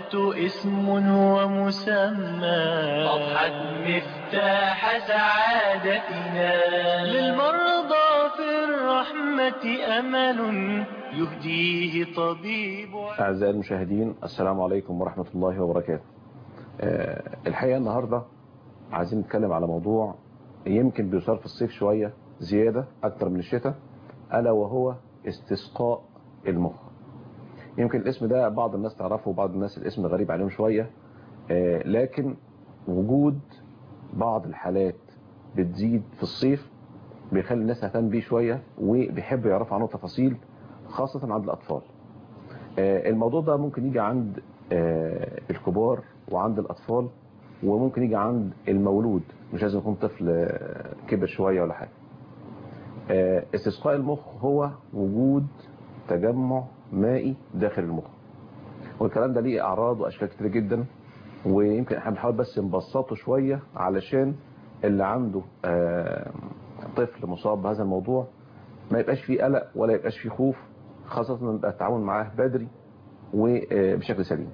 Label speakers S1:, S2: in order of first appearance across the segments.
S1: الصحة اسم ومسمى أضحت مفتاح سعادتنا للمرضى في الرحمة أمل يهديه طبيب
S2: أعزائي المشاهدين السلام عليكم ورحمة الله وبركاته أه الحقيقة النهاردة عايزين نتكلم على موضوع يمكن بيصار في الصيف شوية زيادة أكتر من الشتاء ألا وهو استسقاء المخ يمكن الاسم ده بعض الناس تعرفه وبعض الناس الاسم غريب عليهم شوية أه لكن وجود بعض الحالات بتزيد في الصيف بيخلي الناس تهتم بيه شوية وبيحبوا يعرفوا عنه تفاصيل خاصة عند الأطفال الموضوع ده ممكن يجي عند الكبار وعند الأطفال وممكن يجي عند المولود مش لازم يكون طفل كبر شوية ولا حاجة استسقاء المخ هو وجود تجمع مائي داخل المخ والكلام ده ليه أعراض وأشكال كتير جدا ويمكن احنا بنحاول بس نبسطه شوية علشان اللي عنده طفل مصاب بهذا الموضوع ما يبقاش فيه قلق ولا يبقاش فيه خوف خاصة ان يبقى التعامل معاه بدري وبشكل سليم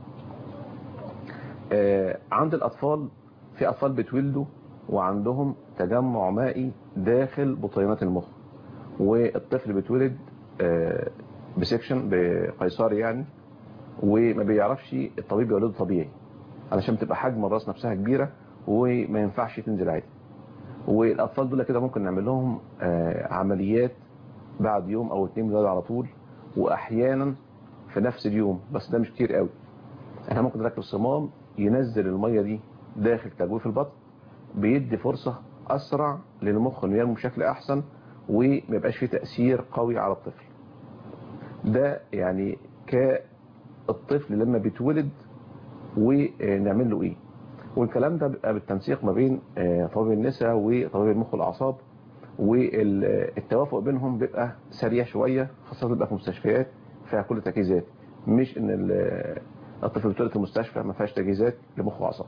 S2: عند الأطفال في أطفال بتولدوا وعندهم تجمع مائي داخل بطينات المخ والطفل بتولد بسكشن بقيصري يعني وما بيعرفش الطبيب يولده طبيعي علشان بتبقى حجم الراس نفسها كبيرة وما ينفعش تنزل عادي والأطفال دول كده ممكن نعمل لهم عمليات بعد يوم أو اتنين من على طول وأحيانا في نفس اليوم بس ده مش كتير قوي احنا ممكن نركب صمام ينزل المية دي داخل تجويف البطن بيدي فرصة أسرع للمخ انه ينمو بشكل أحسن وما يبقاش فيه تأثير قوي على الطفل ده يعني كالطفل لما بيتولد ونعمل له ايه والكلام ده بيبقى بالتنسيق ما بين طبيب النساء وطبيب المخ والأعصاب والتوافق بينهم بيبقى سريع شوية خاصة بيبقى في مستشفيات فيها كل تجهيزات مش ان الطفل بيتولد في المستشفى ما فيهاش تجهيزات لمخ واعصاب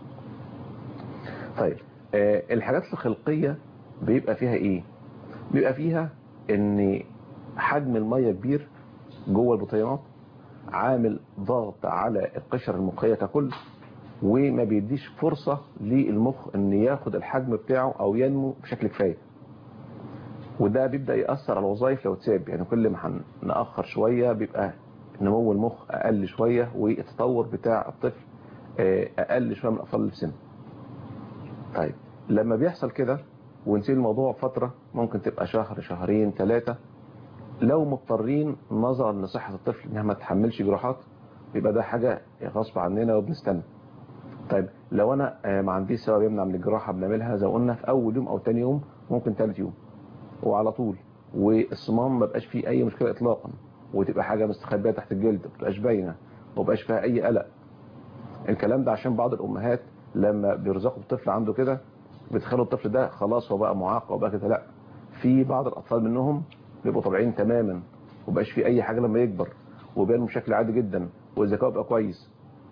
S2: طيب الحاجات الخلقية بيبقى فيها ايه بيبقى فيها ان حجم المية كبير جوه البطينات عامل ضغط على القشر المخية ككل وما بيديش فرصة للمخ ان ياخد الحجم بتاعه او ينمو بشكل كفاية وده بيبدأ يأثر على الوظائف لو اتساب يعني كل ما هنأخر شوية بيبقى نمو المخ أقل شوية والتطور بتاع الطفل أقل شوية من الأطفال اللي في سنه طيب لما بيحصل كده ونسيب الموضوع فترة ممكن تبقى شهر شهرين ثلاثة لو مضطرين نظرا لصحة الطفل انها ما تحملش جراحات يبقى ده حاجة غصب عننا وبنستنى طيب لو انا ما عنديش سبب يمنع من الجراحة بنعملها زي قلنا في اول يوم او تاني يوم ممكن ثالث يوم وعلى طول والصمام ما بقاش فيه اي مشكلة اطلاقا وتبقى حاجة مستخبية تحت الجلد ما بتبقاش باينة وما بقاش فيها اي قلق الكلام ده عشان بعض الامهات لما بيرزقوا الطفل عنده كده بتخلوا الطفل ده خلاص هو بقى معاق وبقى كده لا في بعض الاطفال منهم بيبقوا طبيعيين تماما ومبقاش فيه اي حاجة لما يكبر وبينمو بشكل عادي جدا والذكاء بقى كويس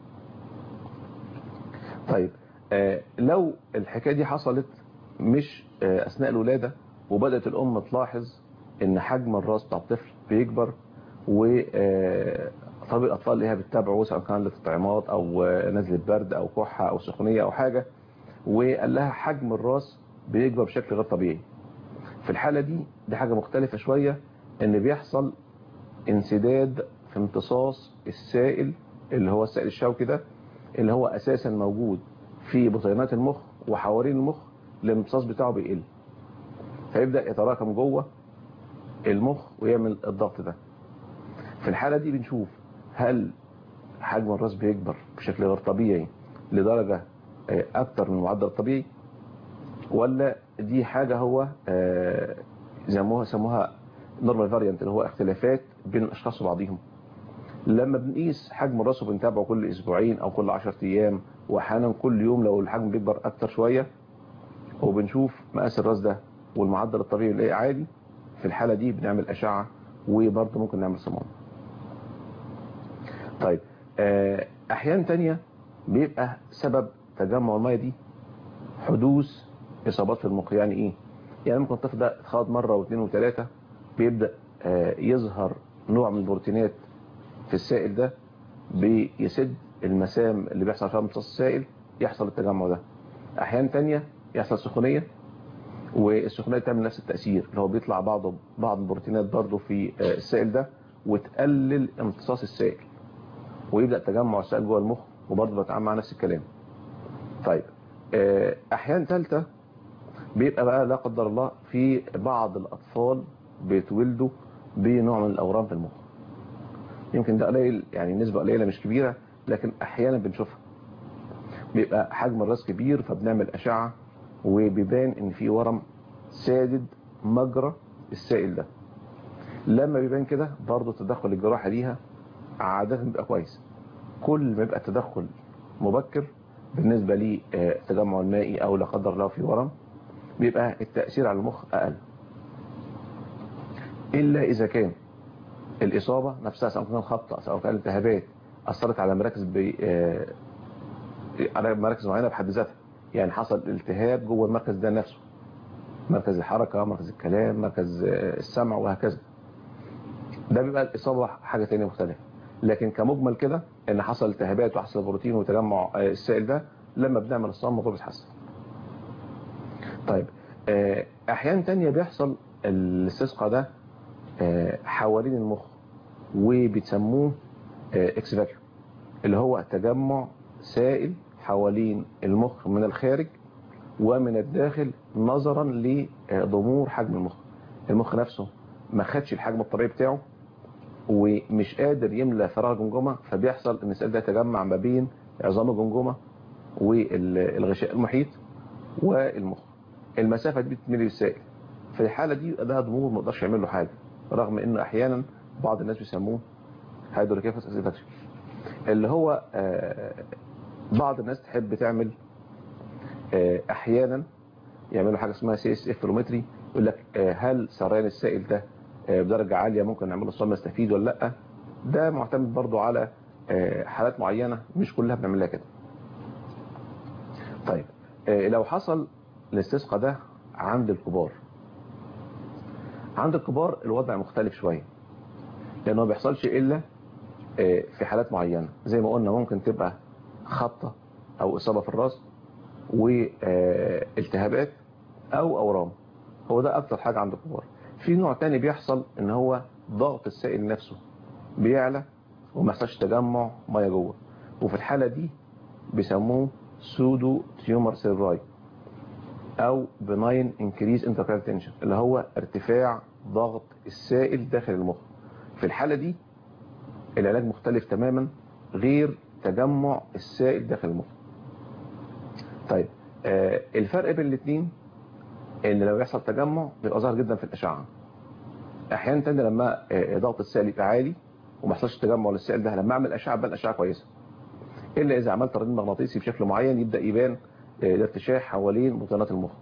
S2: طيب آه لو الحكاية دي حصلت مش آه اثناء الولادة وبدأت الام تلاحظ ان حجم الراس بتاع الطفل بيكبر و طبيب الاطفال اللي هي بتتابعه سواء كان للتطعيمات او نزله برد او كحه او سخونيه او حاجه وقال لها حجم الراس بيكبر بشكل غير طبيعي في الحالة دي دي حاجة مختلفة شوية ان بيحصل انسداد في امتصاص السائل اللي هو السائل الشوكي ده اللي هو اساسا موجود في بطينات المخ وحوالين المخ الامتصاص بتاعه بيقل فيبدأ يتراكم جوه المخ ويعمل الضغط ده في الحالة دي بنشوف هل حجم الراس بيكبر بشكل غير طبيعي لدرجة اكتر من المعدل الطبيعي ولا دي حاجة هو سموها سموها نورمال فاريانت اللي هو اختلافات بين الاشخاص وبعضهم لما بنقيس حجم الراس وبنتابعه كل اسبوعين او كل 10 ايام واحيانا كل يوم لو الحجم بيكبر اكتر شوية وبنشوف مقاس الراس ده والمعدل الطبيعي اللي عادي في الحالة دي بنعمل اشعة وبرضه ممكن نعمل صمام طيب احيان تانية بيبقى سبب تجمع المية دي حدوث اصابات في المخ يعني ايه يعني ممكن الطفل ده اتخاض مرة واثنين وثلاثة بيبدأ يظهر نوع من البروتينات في السائل ده بيسد المسام اللي بيحصل فيها امتصاص السائل يحصل التجمع ده احيان تانية يحصل سخونية والسخونية تعمل نفس التأثير اللي هو بيطلع بعض بعض البروتينات برضه في السائل ده وتقلل امتصاص السائل ويبدأ تجمع السائل جوه المخ وبرضه بتعامل مع نفس الكلام طيب احيان ثالثه بيبقى بقى لا قدر الله في بعض الاطفال بيتولدوا بنوع من الاورام في المخ يمكن ده قليل يعني نسبه قليله مش كبيره لكن احيانا بنشوفها بيبقى حجم الراس كبير فبنعمل اشعه وبيبان ان في ورم سادد مجرى السائل ده لما بيبان كده برضه التدخل الجراحي ليها عاده بيبقى كويس كل ما يبقى التدخل مبكر بالنسبة للتجمع المائي أو لا قدر الله في ورم بيبقى التأثير على المخ أقل إلا إذا كان الإصابة نفسها سواء كان خطأ سواء كان التهابات أثرت على مراكز بي... على مراكز معينة بحد ذاتها يعني حصل التهاب جوه المركز ده نفسه مركز الحركة مركز الكلام مركز السمع وهكذا ده بيبقى الإصابة حاجة تانية مختلفة لكن كمجمل كده ان حصل التهابات وحصل بروتين وتجمع السائل ده لما بنعمل الصمام الموضوع بيتحسن طيب احيان تانية بيحصل الاستسقاء ده حوالين المخ وبتسموه اكس فاكيوم اللي هو تجمع سائل حوالين المخ من الخارج ومن الداخل نظرا لضمور حجم المخ المخ نفسه ما خدش الحجم الطبيعي بتاعه ومش قادر يملى فراغ الجمجمة فبيحصل ان السائل ده يتجمع ما بين عظام الجمجمة والغشاء المحيط والمخ المسافة دي بتملي بالسائل في الحالة دي ده ضمور ما يقدرش يعمل له حاجة رغم انه احيانا بعض الناس بيسموه هيدروكيفاس اسيتاتشن اللي هو بعض الناس تحب تعمل احيانا يعملوا حاجة اسمها سي اس اف فلومتري يقول لك هل سريان السائل ده بدرجة عالية ممكن نعمله صمم نستفيد ولا لا ده معتمد برضو على حالات معينة مش كلها بنعملها كده طيب لو حصل الاستسقاء ده عند الكبار عند الكبار الوضع مختلف شوية لانه ما بيحصلش الا في حالات معينة زي ما قلنا ممكن تبقى خطة او اصابة في الراس والتهابات او اورام هو ده اكتر حاجة عند الكبار في نوع تاني بيحصل ان هو ضغط السائل نفسه بيعلى وما يحصلش تجمع ميه جوه وفي الحالة دي بيسموه سودو تيومر سيراي او بناين انكريز انتركال تنشن اللي هو ارتفاع ضغط السائل داخل المخ في الحالة دي العلاج مختلف تماما غير تجمع السائل داخل المخ طيب آه الفرق بين الاثنين ان لو يحصل تجمع بيبقى ظاهر جدا في الاشعه احيانا تاني لما ضغط السائل يبقى عالي وما يحصلش تجمع للسائل ده لما اعمل اشعه بان اشعه كويسه الا اذا عملت رنين مغناطيسي بشكل معين يبدا يبان الارتشاح حوالين بطانات المخ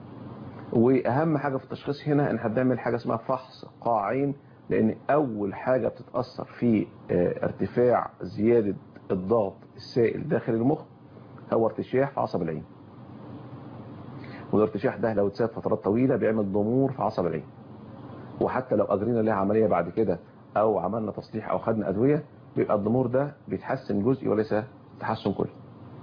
S2: واهم حاجه في التشخيص هنا ان احنا بنعمل حاجه اسمها فحص قاعين لان اول حاجه بتتاثر في ارتفاع زياده الضغط السائل داخل المخ هو ارتشاح في عصب العين والارتشاح ده لو اتساب فترات طويلة بيعمل ضمور في عصب العين وحتى لو أجرينا لها عملية بعد كده أو عملنا تصليح أو خدنا أدوية بيبقى الضمور ده بيتحسن جزئي وليس تحسن كلي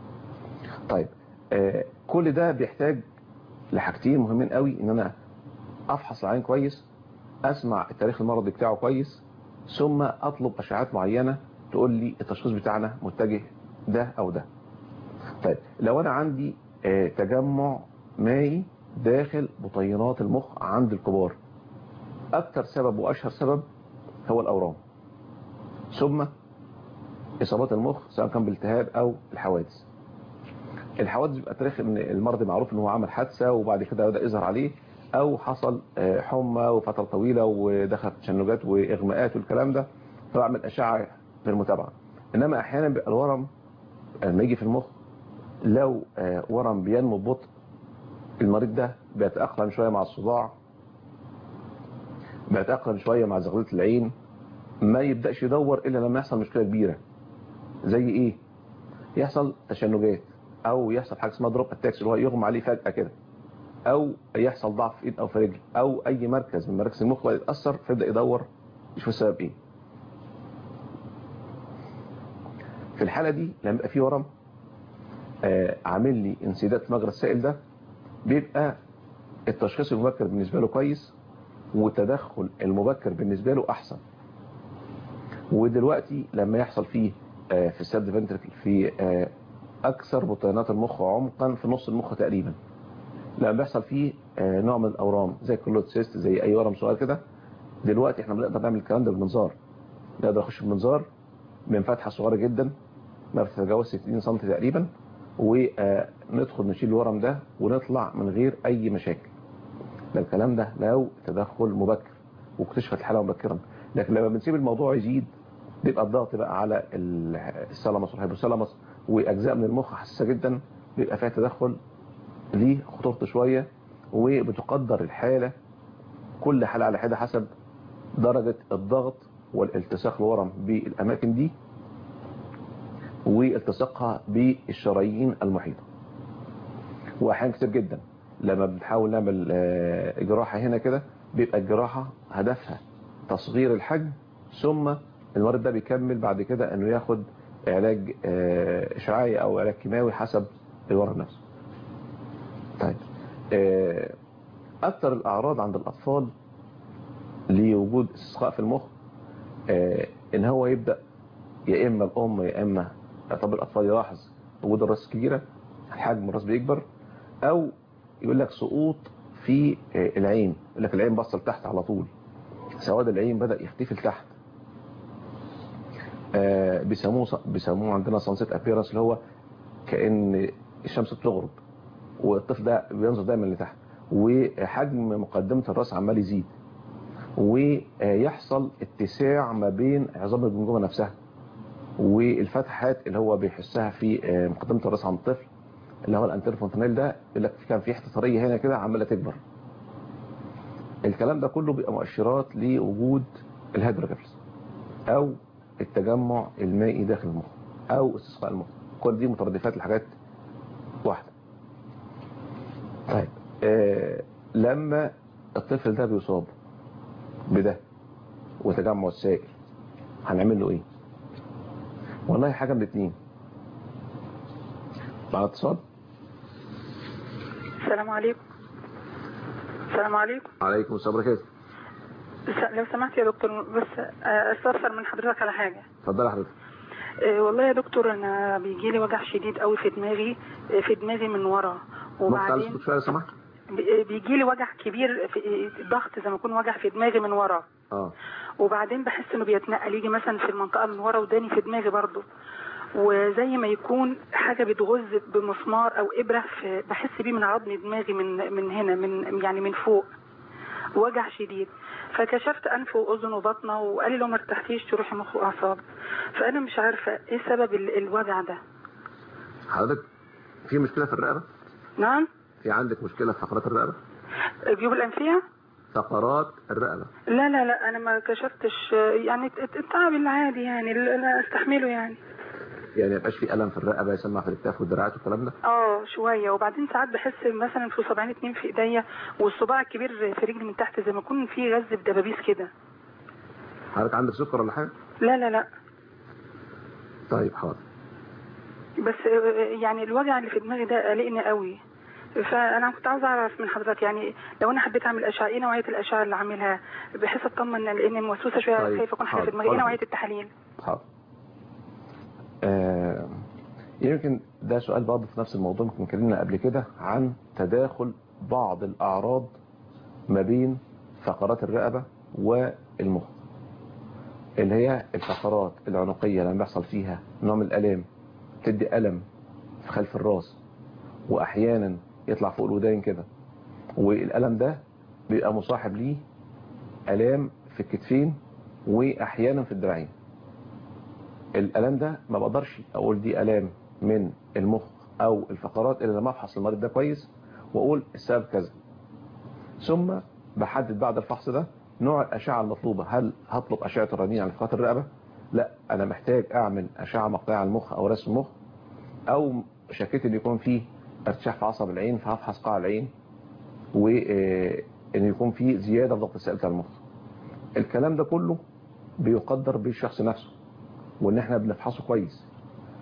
S2: طيب آه كل ده بيحتاج لحاجتين مهمين قوي ان انا افحص العين كويس اسمع التاريخ المرضي بتاعه كويس ثم اطلب اشعات معينة تقول لي التشخيص بتاعنا متجه ده او ده طيب لو انا عندي آه تجمع مائي داخل بطينات المخ عند الكبار اكتر سبب واشهر سبب هو الاورام ثم اصابات المخ سواء كان بالالتهاب او الحوادث الحوادث بيبقى تاريخ ان المرض معروف ان هو عمل حادثه وبعد كده بدا يظهر عليه او حصل حمى وفتره طويله ودخل تشنجات واغماءات والكلام ده فبعمل اشعه للمتابعه انما احيانا بيبقى الورم لما يجي في المخ لو ورم بينمو ببطء المريض ده بيتاقلم شويه مع الصداع بيتاقلم شويه مع زغلله العين ما يبداش يدور الا لما يحصل مشكله كبيره زي ايه يحصل تشنجات او يحصل حاجه اسمها دروب اتاكس اللي هو يغمى عليه فجاه كده او يحصل ضعف في ايد او في رجل او اي مركز من مراكز المخ يتاثر فيبدا يدور يشوف السبب ايه في الحالة دي لما يبقى في ورم آه، عامل لي انسداد في مجرى السائل ده بيبقى التشخيص المبكر بالنسبة له كويس والتدخل المبكر بالنسبة له أحسن ودلوقتي لما يحصل فيه آه، في السد فنتركل في آه، أكثر بطينات المخ عمقا في نص المخ تقريبا لما بيحصل فيه آه، نوع من الأورام زي الكلوت سيست زي أي ورم صغير كده دلوقتي احنا بنقدر نعمل الكلام ده بالمنظار نقدر نخش بالمنظار من فتحة صغيرة جدا ما بتتجاوز 60 سم تقريبا وندخل نشيل الورم ده ونطلع من غير أي مشاكل ده الكلام ده لو تدخل مبكر واكتشفت الحالة مبكرا لكن لما بنسيب الموضوع يزيد بيبقى الضغط بقى على ال- الثالاموس والهيبوثالاموس واجزاء من المخ حساسه جدا بيبقى فيها تدخل ليه خطورته شويه وبتقدر الحاله كل حاله على حده حسب درجه الضغط والالتصاق الورم بالاماكن دي والتصاقها بالشرايين المحيطه واحيانا كتير جدا لما بنحاول نعمل آه، جراحه هنا كده بيبقى الجراحه هدفها تصغير الحجم ثم المريض ده بيكمل بعد كده انه ياخد علاج آه، اشعاعي او علاج كيماوي حسب الورم نفسه طيب آه، اكتر الاعراض عند الاطفال لوجود استسقاء في المخ آه، ان هو يبدا يا اما الام يا اما طب الاطفال يلاحظ وجود الراس كبيره حجم الراس بيكبر او يقول لك سقوط في آه، العين يقول لك العين بصل تحت على طول سواد العين بدا يختفي لتحت آه، بيسموه بيسموه عندنا سانسيت ابيرنس اللي هو كان الشمس بتغرب والطفل ده بينظر دايما لتحت وحجم مقدمه الراس عمال يزيد ويحصل اتساع ما بين عظام الجمجمه نفسها والفتحات اللي هو بيحسها في آه، مقدمه الراس عند الطفل اللي هو الانترفونتانيل ده يقول لك كان في حته طريه هنا كده عماله تكبر الكلام ده كله بيبقى مؤشرات لوجود الهيدروجيفز او التجمع المائي داخل المخ او استسقاء المخ كل دي مترادفات لحاجات واحده طيب آه لما الطفل ده بيصاب بده وتجمع السائل هنعمل له ايه والله حاجه من الاثنين مع اتصال
S3: السلام عليكم السلام عليكم
S2: عليكم السلام ورحمه
S3: س- لو سمحت يا دكتور بس آه، استفسر من حضرتك على حاجة
S2: اتفضل حضرتك
S3: آه، والله يا دكتور انا بيجي لي وجع شديد قوي في دماغي آه، في دماغي من ورا
S2: ممكن تعلي
S3: وبعدين
S2: صوتك شويه لو سمحت
S3: بيجي لي وجع كبير في آه، ضغط زي ما يكون وجع في دماغي من ورا
S2: اه
S3: وبعدين بحس انه بيتنقل يجي مثلا في المنطقه من ورا وداني في دماغي برضه وزي ما يكون حاجه بتغز بمسمار او ابره في بحس بيه من عظم دماغي من من هنا من يعني من فوق وجع شديد فكشفت انف واذن وبطنه وقال لي لو ما ارتحتيش تروحي مخ واعصاب فانا مش عارفه ايه سبب ال- الوجع ده
S2: حضرتك في مشكله في الرقبه
S3: نعم
S2: في عندك مشكله في فقرات الرقبه
S3: الجيوب الانفيه
S2: فقرات الرقبه
S3: لا لا لا انا ما كشفتش يعني الت- التعب العادي يعني اللي انا استحمله يعني
S2: يعني ما يبقاش في الم في الرقبه يسمع في الاكتاف والدراعات والكلام ده
S3: اه شويه وبعدين ساعات بحس مثلا في صباعين اتنين في ايديا والصباع الكبير في رجلي من تحت زي ما يكون في غز بدبابيس كده
S2: حضرتك عندك سكر ولا حاجه
S3: لا لا لا
S2: طيب حاضر
S3: بس آه، يعني الوجع اللي في دماغي ده قلقني قوي فانا كنت عاوزه اعرف من حضرتك يعني لو انا حبيت اعمل اشعه ايه نوعيه الاشعه اللي اعملها بحيث اطمن لان موسوسه شويه
S2: طيب،
S3: خايفه اكون حاجه في
S2: حاضر،
S3: دماغي ايه
S2: حاضر.
S3: نوعيه التحاليل
S2: حاضر آه يمكن ده سؤال برضه في نفس الموضوع يمكن اتكلمنا قبل كده عن تداخل بعض الاعراض ما بين فقرات الرقبه والمخ اللي هي الفقرات العنقيه لما بيحصل فيها نوع من الالام تدي الم في خلف الراس واحيانا يطلع فوق الودان كده والالم ده بيبقى مصاحب ليه الام في الكتفين واحيانا في الدراعين الالام ده ما بقدرش اقول دي الام من المخ او الفقرات الا لما افحص المريض ده كويس واقول السبب كذا ثم بحدد بعد الفحص ده نوع الاشعه المطلوبه هل هطلب اشعه رنين على فقرات الرقبه لا انا محتاج اعمل اشعه مقطعيه على المخ او رسم مخ او شكيت ان يكون فيه ارتشاح في عصب العين فهفحص قاع العين وان يكون فيه زياده في ضغط السائل بتاع المخ الكلام ده كله بيقدر بالشخص نفسه وان احنا بنفحصه كويس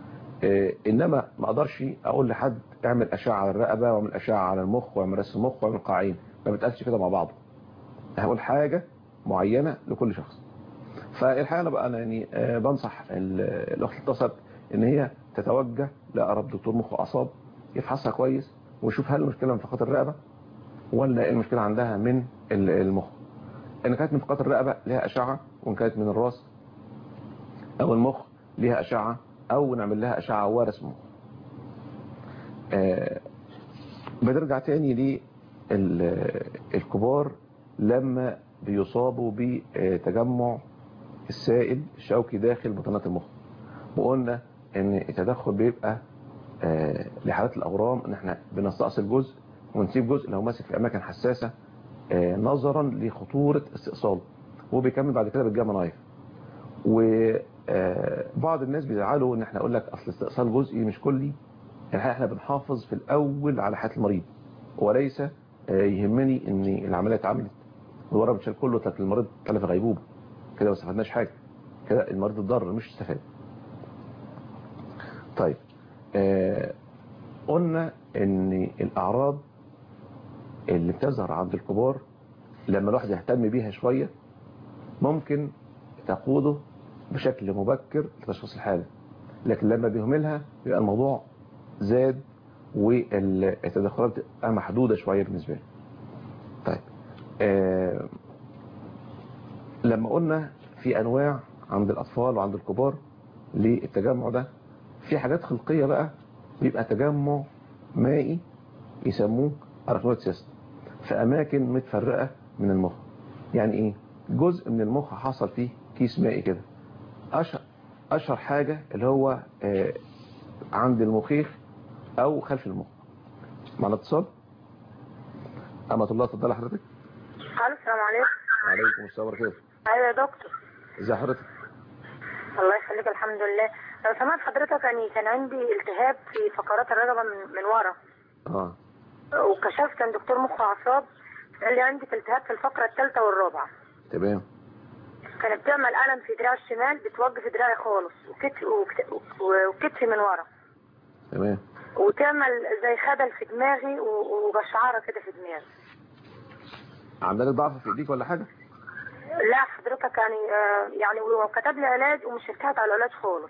S2: آه، انما ما اقدرش اقول لحد اعمل اشعه على الرقبه واعمل اشعه على المخ واعمل رسم مخ واعمل قاعين ما بتقاسش كده مع بعض هقول حاجه معينه لكل شخص فالحقيقه انا بقى أنا يعني آه، بنصح ال- الاخت اللي اتصلت ان هي تتوجه لاقرب دكتور مخ واعصاب يفحصها كويس ويشوف هل المشكله من فقرات الرقبه ولا إيه المشكله عندها من ال- المخ ان كانت من فقرات الرقبه لها اشعه وان كانت من الراس او المخ ليها اشعه او نعمل لها اشعه ورسم مخ آه، بنرجع تاني للكبار لما بيصابوا بتجمع السائل الشوكي داخل بطانات المخ وقلنا ان التدخل بيبقى آه، لحالات الاورام ان احنا بنستأصل جزء ونسيب جزء لو ماسك في اماكن حساسه آه، نظرا لخطوره استئصاله وبيكمل بعد كده بالجاما نايف وبعض الناس بيزعلوا ان احنا اقول لك اصل استئصال جزئي مش كلي الحقيقه احنا بنحافظ في الاول على حياه المريض وليس آه، يهمني ان العمليه اتعملت والورق بتشال كله لكن المريض طلع في غيبوبه كده ما استفدناش حاجه كده المريض اتضرر مش استفاد طيب آه قلنا ان الاعراض اللي بتظهر عند الكبار لما الواحد يهتم بيها شوية ممكن تقوده بشكل مبكر لتشخيص الحالة لكن لما بيهملها يبقى الموضوع زاد والتدخلات بتبقى محدودة شوية بالنسبة له طيب آه لما قلنا في أنواع عند الأطفال وعند الكبار للتجمع ده في حاجات خلقية بقى بيبقى تجمع مائي يسموه أراكنويد سيست في أماكن متفرقة من المخ يعني إيه جزء من المخ حصل فيه كيس مائي كده أشهر, أشهر حاجة اللي هو آه عند المخيخ أو خلف المخ معنا اتصال أمة الله تفضل حضرتك
S4: الو السلام عليكم
S2: وعليكم السلام ورحمة الله
S4: ايوه يا دكتور
S2: ازي حضرتك
S4: الله يخليك الحمد لله لو سمعت حضرتك يعني كان عندي التهاب في فقرات الرقبه من, من ورا
S2: اه
S4: وكشفت عند دكتور مخ واعصاب قال لي عندك التهاب في الفقره الثالثه والرابعه
S2: تمام
S4: كانت بتعمل الم في دراعي الشمال بتوقف دراعي خالص وكتفي وكت- وكتفي من ورا
S2: تمام
S4: وتعمل زي خدل في دماغي و- وبشعره كده في دماغي
S2: عندك ضعف في ايديك ولا حاجة
S4: لا حضرتك يعني آه يعني وكتب لي علاج ومش ارتحت على العلاج خالص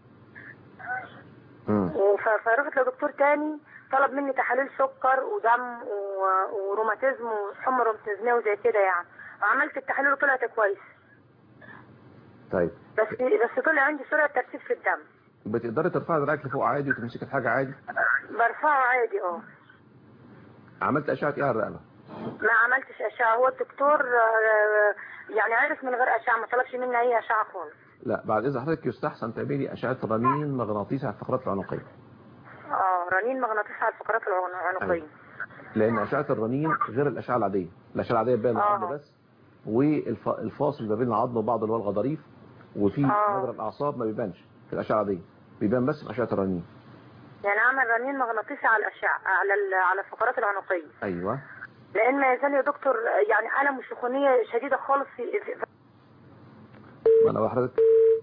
S2: امم
S4: وف- فرحت لدكتور تاني طلب مني تحاليل سكر ودم و- وروماتيزم وحمى روماتيزمية وزي كده يعني عملت التحاليل وطلعت كويس
S2: طيب
S4: بس بس طلع عندي سرعة ترسيب في الدم
S2: بتقدري ترفعي دراعك لفوق عادي وتمسكي الحاجة عادي
S4: برفعه عادي اه
S2: عملت أشعة ايه على الرقبة
S4: ما عملتش أشعة هو الدكتور آه، يعني عرف من غير أشعة ما طلبش مني أي أشعة خالص
S2: لا بعد إذا حضرتك يستحسن تعملي أشعة رنين مغناطيسي على الفقرات العنقية
S4: اه رنين مغناطيسي على الفقرات العن- العنقية
S2: لأن أشعة الرنين غير الأشعة العادية الأشعة العادية بين
S4: آه.
S2: العظم بس والفاصل ما بين العظم وبعض اللي هو الغضاريف وفي
S4: آه.
S2: مجرى الأعصاب ما بيبانش في الأشعة العادية بيبان بس في أشعة الرنين
S4: يعني عمل رنين مغناطيسي على الأشعة على ال- على الفقرات العنقية
S2: أيوه
S4: لان ما يزال يا دكتور يعني الم وسخونيه شديده خالص في في-
S2: ما أنا بحضرتك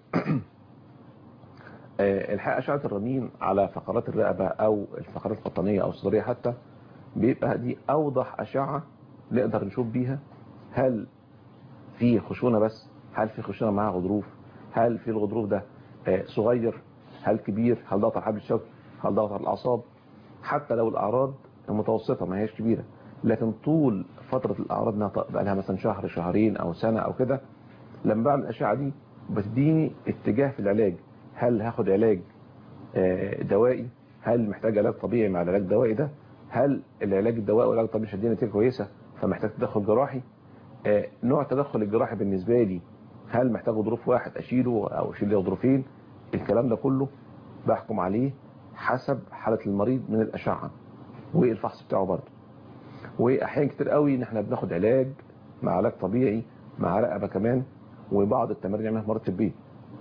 S2: آه، الحقيقة أشعة الرنين على فقرات الرقبة أو الفقرات القطنية أو الصدرية حتى بيبقى دي أوضح أشعة نقدر نشوف بيها هل في خشونة بس هل في خشونة معاها غضروف هل في الغضروف ده آه، صغير هل كبير هل ضغط على الحبل الشوكي هل ضغط على الأعصاب حتى لو الأعراض متوسطة ما هيش كبيرة لكن طول فترة الأعراض انها ط- بقى لها مثلا شهر شهرين أو سنة أو كده لما بعمل الأشعة دي بتديني اتجاه في العلاج هل هاخد علاج آه، دوائي هل محتاج علاج طبيعي مع العلاج الدوائي ده هل العلاج الدوائي والعلاج الطبيعي مش هيديني نتيجه كويسه فمحتاج تدخل جراحي آه، نوع التدخل الجراحي بالنسبه لي هل محتاج غضروف واحد اشيله او اشيل لي غضروفين الكلام ده كله بحكم عليه حسب حاله المريض من الاشعه والفحص بتاعه برضه واحيان كتير قوي ان احنا بناخد علاج مع علاج طبيعي مع رقبه كمان وبعض التمارين يعملها مريض في البيت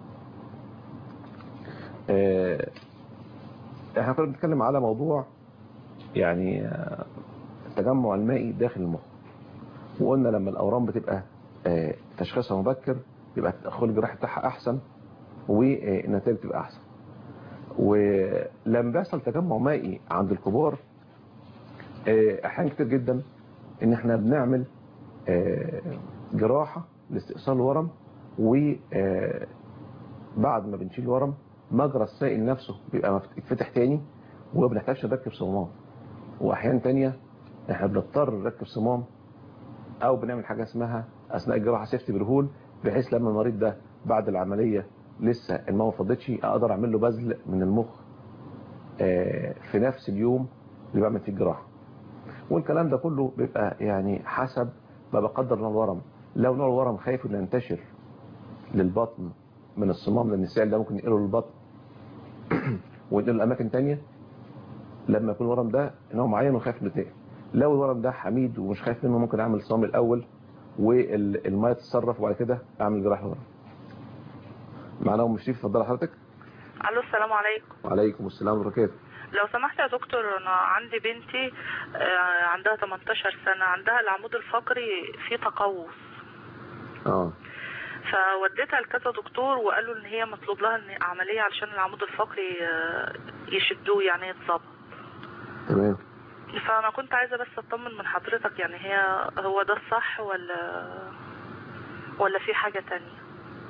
S2: آه، احنا كنا بنتكلم على موضوع يعني آه، التجمع المائي داخل المخ وقلنا لما الاورام بتبقى آه، تشخيصها مبكر يبقى التدخل الجراحي بتاعها احسن والنتائج بتبقى احسن ولما بيحصل تجمع مائي عند الكبار آه، احيانا كتير جدا ان احنا بنعمل آه، جراحة لاستئصال الورم وبعد ما بنشيل الورم مجرى السائل نفسه بيبقى مفت- يتفتح تاني وما بنحتاجش نركب صمام واحيانا تانية احنا بنضطر نركب صمام او بنعمل حاجة اسمها اثناء الجراحة سيفتي بالهول بحيث لما المريض ده بعد العملية لسه الماء ما فضتش اقدر اعمل له بذل من المخ آه، في نفس اليوم اللي بعمل فيه الجراحة والكلام ده كله بيبقى يعني حسب ما بقدر نوع الورم لو نوع الورم خايف انه ينتشر للبطن من الصمام لان السائل ده ممكن ينقله للبطن وينقله لاماكن تانية لما يكون الورم ده نوع معين وخايف انه يتنقل لو الورم ده حميد ومش خايف منه ممكن اعمل صمام الاول والميه تتصرف وبعد كده اعمل جراحه ورم معانا ام شريف اتفضلي حضرتك
S5: الو السلام عليكم
S2: وعليكم السلام ورحمه الله وبركاته
S5: لو سمحت يا دكتور انا عندي بنتي آه، عندها 18 سنة عندها العمود الفقري فيه تقوس
S2: اه
S5: فوديتها لكذا دكتور وقالوا ان هي مطلوب لها إن عملية علشان العمود الفقري آه، يشدوه يعني يتظبط
S2: تمام
S5: فانا كنت عايزة بس اطمن من حضرتك يعني هي هو ده الصح ولا ولا في حاجة تانية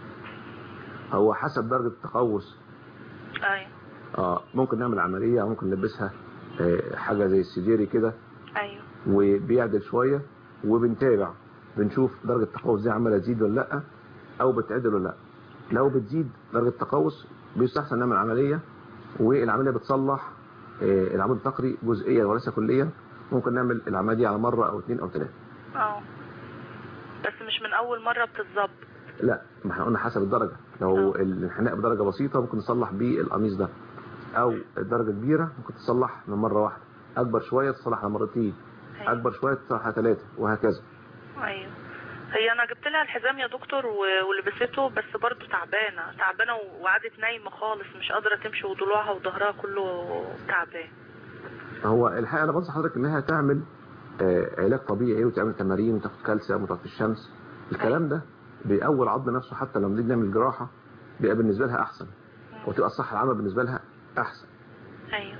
S2: هو حسب درجه التقوس
S5: ايوه
S2: اه ممكن نعمل عمليه او ممكن نلبسها آه، حاجه زي السجيري كده
S5: ايوه
S2: وبيعدل شويه وبنتابع بنشوف درجه التقوس دي عماله تزيد ولا لا او بتعدل ولا لا لو بتزيد درجه التقوس بيستحسن نعمل عمليه والعمليه بتصلح آه، العمود الفقري جزئيا وليس كليا ممكن نعمل العمليه دي على مره او اثنين او ثلاثه
S5: اه بس مش من اول مرة بتتظبط
S2: لا ما احنا قلنا حسب الدرجه لو الانحناء بدرجه بسيطه ممكن نصلح بيه القميص ده او درجه كبيره ممكن تصلح من مره واحده اكبر شويه تصلح على مرتين
S5: أيوة.
S2: اكبر شويه تصلح على ثلاثه وهكذا
S5: ايوه هي انا جبت لها الحزام يا دكتور و- ولبسته بس برضو تعبانه تعبانه وقعدت نايمه خالص مش قادره تمشي وضلوعها وظهرها كله تعبان
S2: هو الحقيقه انا بنصح حضرتك انها تعمل آه، علاج طبيعي وتعمل تمارين وتاخد كالسيوم وتقعد في الشمس الكلام ده بيقوي العظم نفسه حتى لما نيجي نعمل جراحه بيبقى بالنسبه لها احسن وتبقى الصحه العامه بالنسبه لها احسن
S5: ايوه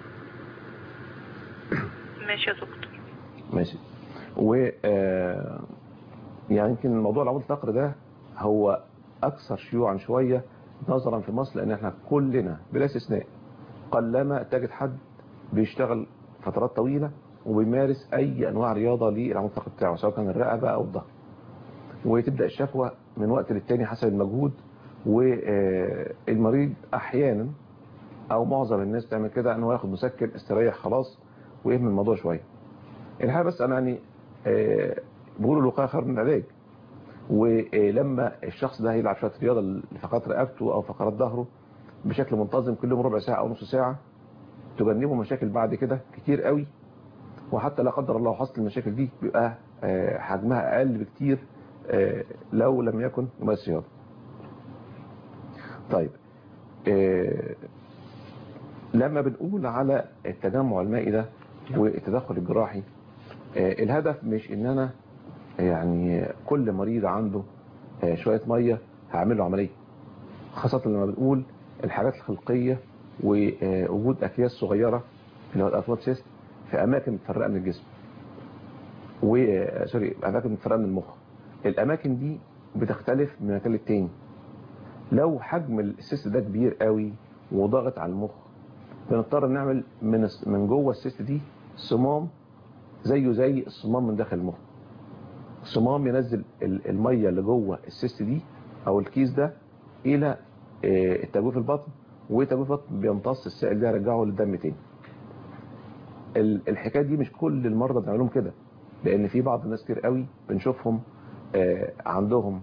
S5: ماشي يا دكتور
S2: ماشي و آه، يعني يمكن موضوع العمود الفقري ده هو اكثر شيوعا شويه نظرا في مصر لان احنا كلنا بلا استثناء قلما تجد حد بيشتغل فترات طويله وبيمارس اي انواع رياضه للعمود الفقري بتاعه سواء كان الرقبه او الظهر وتبدا الشكوى من وقت للتاني حسب المجهود والمريض احيانا او معظم الناس تعمل كده ان هو ياخد مسكن استريح خلاص ويهمل الموضوع شويه الحقيقه بس انا يعني آه، بقول الوقايه خير من العلاج ولما الشخص ده هيلعب شويه رياضه لفقرات رقبته او فقرات ظهره بشكل منتظم كل يوم ربع ساعه او نص ساعه تجنبه مشاكل بعد كده كتير قوي وحتى لا قدر الله حصلت المشاكل دي بيبقى آه، حجمها اقل بكتير آه، لو لم يكن ممارس رياضه طيب آه، لما بنقول على التجمع المائي ده والتدخل الجراحي آه، الهدف مش ان انا يعني كل مريض عنده آه، شوية مية هعمل له عملية خاصة لما بنقول الحاجات الخلقية ووجود اكياس صغيرة اللي هو الارثروت سيست في اماكن متفرقة من الجسم و آه، سوري اماكن متفرقة من المخ الاماكن دي بتختلف من مكان للتاني لو حجم السيست ده كبير قوي وضاغط على المخ بنضطر نعمل من الس- من جوه السيست دي صمام زيه زي الصمام من داخل المخ صمام ينزل ال- الميه اللي جوه السيست دي او الكيس ده الى آه، التجويف البطن وتجويف البطن بيمتص السائل ده يرجعه للدم تاني ال- الحكايه دي مش كل المرضى بنعملهم كده لان في بعض الناس كتير قوي بنشوفهم آه، عندهم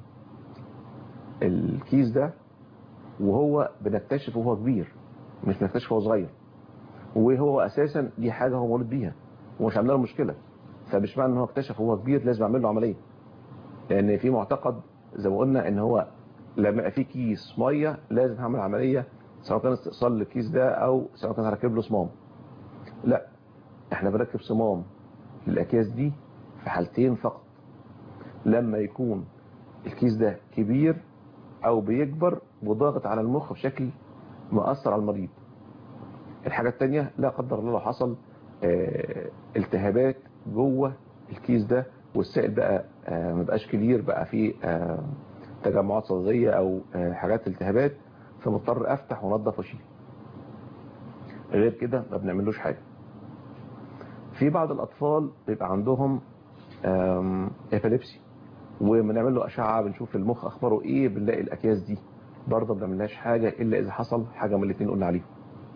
S2: الكيس ده وهو بنكتشف وهو كبير مش بنكتشف وهو صغير وهو اساسا دي حاجه هو مولود بيها ومش عامله له مشكله فمش معنى ان هو اكتشف وهو كبير لازم اعمل له عمليه لان في معتقد زي ما قلنا ان هو لما يبقى في كيس ميه لازم هعمل عمليه سواء كان استئصال للكيس ده او سواء كان هركب له صمام لا احنا بنركب صمام للاكياس دي في حالتين فقط لما يكون الكيس ده كبير او بيكبر وضاغط على المخ بشكل مؤثر على المريض الحاجة التانية لا قدر الله لو حصل آه، التهابات جوه الكيس ده والسائل بقى آه، ما بقاش كبير بقى فيه آه، تجمعات صدرية او آه، حاجات التهابات فمضطر افتح وانضف واشيل غير كده ما بنعملوش حاجة في بعض الاطفال بيبقى عندهم ابيليبسي وبنعمل له اشعه بنشوف المخ اخباره ايه بنلاقي الاكياس دي برضه ما بنعملهاش حاجه الا اذا حصل حاجه من الاثنين قلنا عليهم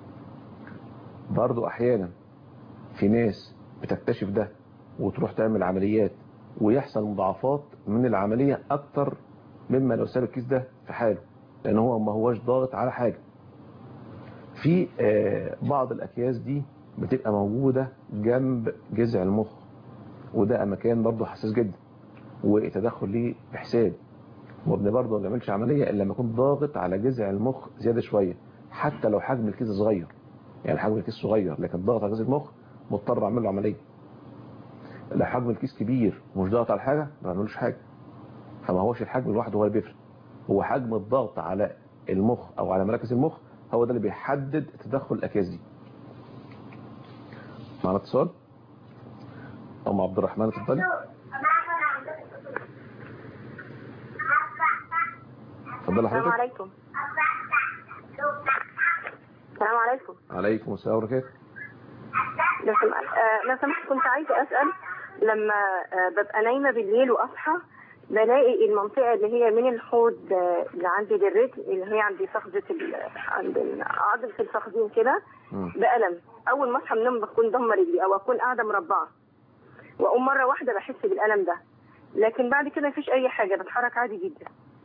S2: برضه احيانا في ناس بتكتشف ده وتروح تعمل عمليات ويحصل مضاعفات من العمليه اكتر مما لو ساب الكيس ده في حاله لان هو ما هوش ضاغط على حاجه في آه، بعض الاكياس دي بتبقى موجوده جنب جذع المخ وده مكان برضه حساس جدا والتدخل ليه بحساب وابن برضه ما بيعملش عمليه الا لما يكون ضاغط على جذع المخ زياده شويه حتى لو حجم الكيس صغير يعني حجم الكيس صغير لكن ضاغط على جذع المخ مضطر اعمل له عمليه لو حجم الكيس كبير ومش ضاغط على حاجه ما بعملوش حاجه فما هوش الحجم لوحده هو اللي بيفرق هو حجم الضغط على المخ او على مراكز المخ هو ده اللي بيحدد تدخل الاكياس دي معنا اتصال ام عبد الرحمن اتفضلي اتفضلي
S4: السلام
S2: حضرتك
S4: عليكم السلام عليكم
S2: عليكم السلام ورحمه الله
S4: لو سمحت آه، لو سمحت كنت عايزه اسال لما آه، ببقى نايمه بالليل واصحى بلاقي المنطقه اللي هي من الحوض آه، اللي عندي للرجل اللي هي عندي فخذه ال- عند عضله الفخذين كده
S2: مم.
S4: بألم اول ما اصحى من النوم بكون ضمه رجلي او اكون قاعده مربعه واقوم مره واحده بحس بالالم ده لكن بعد كده مفيش اي حاجه بتحرك عادي جدا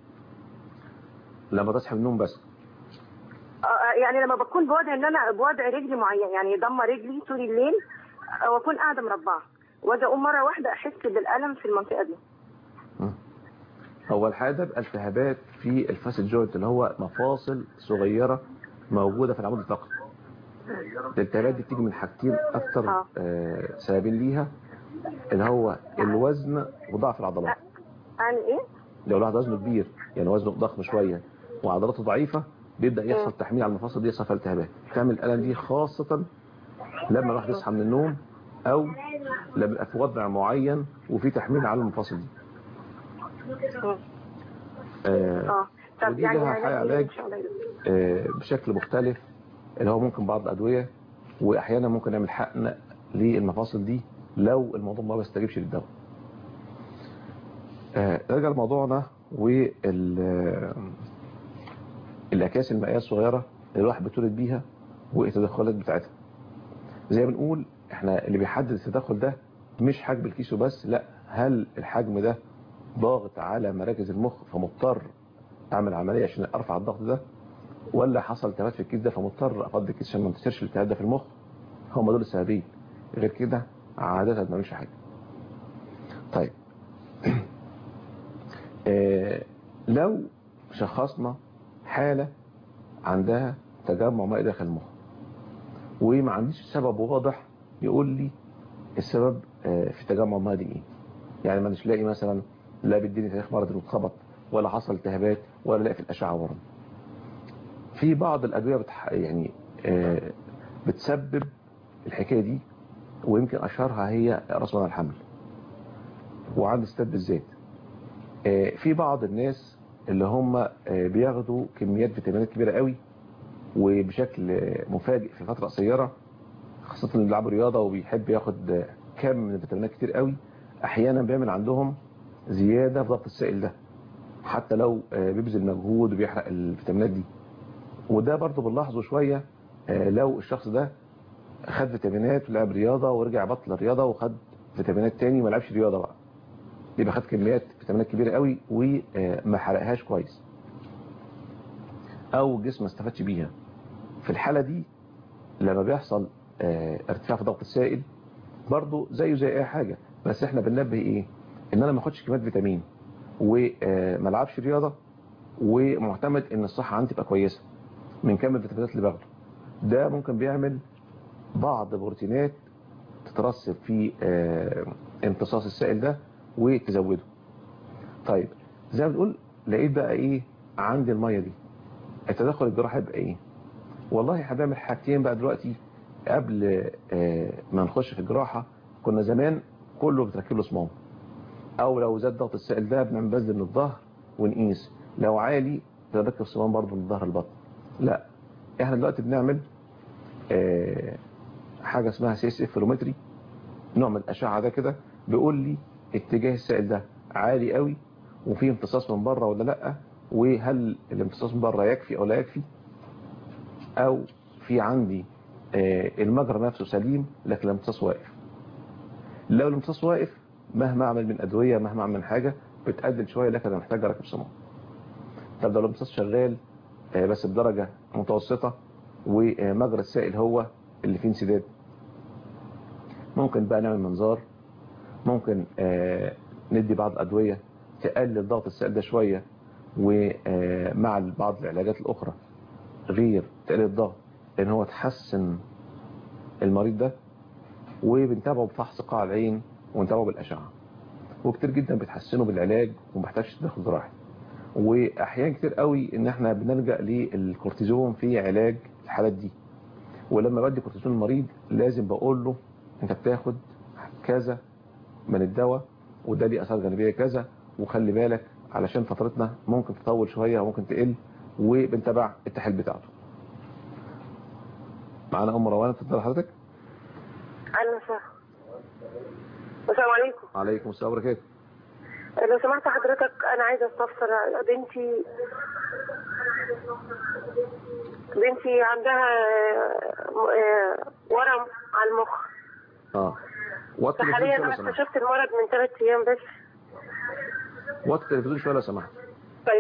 S2: لما تصحى من النوم بس
S4: آه، يعني لما بكون بوضع ان انا بوضع رجلي معين يعني ضمه رجلي طول الليل آه، واكون قاعده مربعه واجي اقوم مره واحده احس بالالم في المنطقه دي
S2: هو الحقيقه ده بيبقى التهابات في الفاسد جوينت اللي هو مفاصل صغيره موجوده في العمود الفقري الالتهابات دي بتيجي من حاجتين اكتر
S4: آه.
S2: آه، سببين ليها اللي هو الوزن وضعف العضلات
S4: يعني ايه؟
S2: لو الواحد وزنه كبير يعني وزنه ضخم شويه وعضلاته ضعيفه بيبدا يحصل تحميل على المفاصل دي يحصل فيها التهابات تعمل الالم دي خاصه لما الواحد يصحى من النوم او لما يبقى في وضع معين وفي تحميل على المفاصل دي آه،
S4: اه طب
S2: ودي
S4: يعني
S2: لها
S4: علاج إيه
S2: علاج
S4: ان شاء الله
S2: آه، بشكل مختلف اللي هو ممكن بعض الأدوية وأحيانا ممكن نعمل حقن للمفاصل دي لو الموضوع ما بيستجيبش للدواء آه، نرجع لموضوعنا وال آه، الأكياس المائية الصغيرة اللي الواحد بيتولد بيها والتدخلات بتاعتها زي ما بنقول احنا اللي بيحدد التدخل ده مش حجم الكيس وبس لا هل الحجم ده ضاغط على مراكز المخ فمضطر اعمل عملية عشان ارفع الضغط ده ولا حصل التهابات في الكيس ده فمضطر افضي الكيس عشان ما انتشرش الالتهاب ده في المخ هم دول السببين غير كده عادة ما بنعملش حاجة طيب آه، لو شخصنا حالة عندها تجمع مائي داخل المخ وما عنديش سبب واضح يقول لي السبب آه، في تجمع المائي دي ايه يعني ما مش لاقي مثلا لا بيديني تاريخ مرض المتخبط ولا حصل التهابات ولا لاقي في الاشعه ورم في بعض الادويه بتح... يعني آه، بتسبب الحكايه دي ويمكن اشهرها هي راس منع الحمل وعند الستات بالذات آه، في بعض الناس اللي هم آه، بياخدوا كميات فيتامينات كبيره قوي وبشكل آه، مفاجئ في فتره قصيره خاصه اللي بيلعبوا رياضه وبيحب ياخد آه، كم من الفيتامينات كتير قوي احيانا بيعمل عندهم زياده في ضغط السائل ده حتى لو آه، بيبذل مجهود وبيحرق الفيتامينات دي وده برضه بنلاحظه شويه آه، لو الشخص ده خد فيتامينات ولعب رياضه ورجع بطل الرياضه وخد فيتامينات تاني ما لعبش رياضه بقى يبقى خد كميات فيتامينات كبيره قوي وما حرقهاش كويس او الجسم ما استفادش بيها في الحاله دي لما بيحصل آه، ارتفاع في ضغط السائل برضه زيه زي اي حاجه بس احنا بننبه ايه ان انا ما اخدش كميات فيتامين وما العبش رياضه ومعتمد ان الصحه عندي تبقى كويسه من كم الفيتامينات اللي باخده ده ممكن بيعمل بعض بروتينات تترسب في آه، امتصاص السائل ده وتزوده طيب زي ما بنقول لقيت بقى ايه عندي الميه دي التدخل الجراحي يبقى ايه والله هنعمل حاجتين بقى دلوقتي قبل آه، ما نخش في الجراحة كنا زمان كله بتركب له صمام او لو زاد ضغط السائل ده بنعمل بذل من الظهر ونقيس لو عالي بنركب صمام برضه من الظهر البطن لا احنا دلوقتي بنعمل آه، حاجة اسمها سي اس اف فلومتري نوع من الاشعة ده كده بيقول لي اتجاه السائل ده عالي قوي وفي امتصاص من بره ولا لا وهل الامتصاص من بره يكفي او لا يكفي او في عندي آه، المجرى نفسه سليم لكن الامتصاص واقف لو الامتصاص واقف مهما اعمل من ادويه مهما اعمل من حاجه بتقلل شويه لكن انا محتاج اركب صمام طب لو الامتصاص شغال آه، بس بدرجه متوسطه ومجرى السائل هو اللي فيه انسداد ممكن بقى نعمل منظار ممكن آه، ندي بعض الادويه تقلل ضغط السائل ده شويه ومع بعض العلاجات الاخرى غير تقليل الضغط لان هو تحسن المريض ده وبنتابعه بفحص قاع العين ونتابعه بالاشعه وكتير جدا بتحسنه بالعلاج ومحتاجش تدخل جراحي واحيان كتير قوي ان احنا بنلجا للكورتيزون في علاج الحالات دي ولما بدي كورتيزون المريض لازم بقول له انت بتاخد كذا من الدواء وده ليه اثار جانبيه كذا وخلي بالك علشان فترتنا ممكن تطول شويه او ممكن تقل وبنتابع التحليل بتاعته معانا ام روان اتفضل حضرتك
S4: اهلا وسهلا السلام عليكم
S2: عليكم السلام وبركاته
S4: لو سمحت حضرتك انا عايزه استفسر بنتي بنتي عندها آه، آه، ورم على المخ
S2: اه وطي التلفزيون
S4: فحاليا
S2: شويه لو
S4: انا
S2: سمحت
S4: اكتشفت المرض من ثلاث ايام بس
S2: وطي التلفزيون شويه لو سمحت
S4: طيب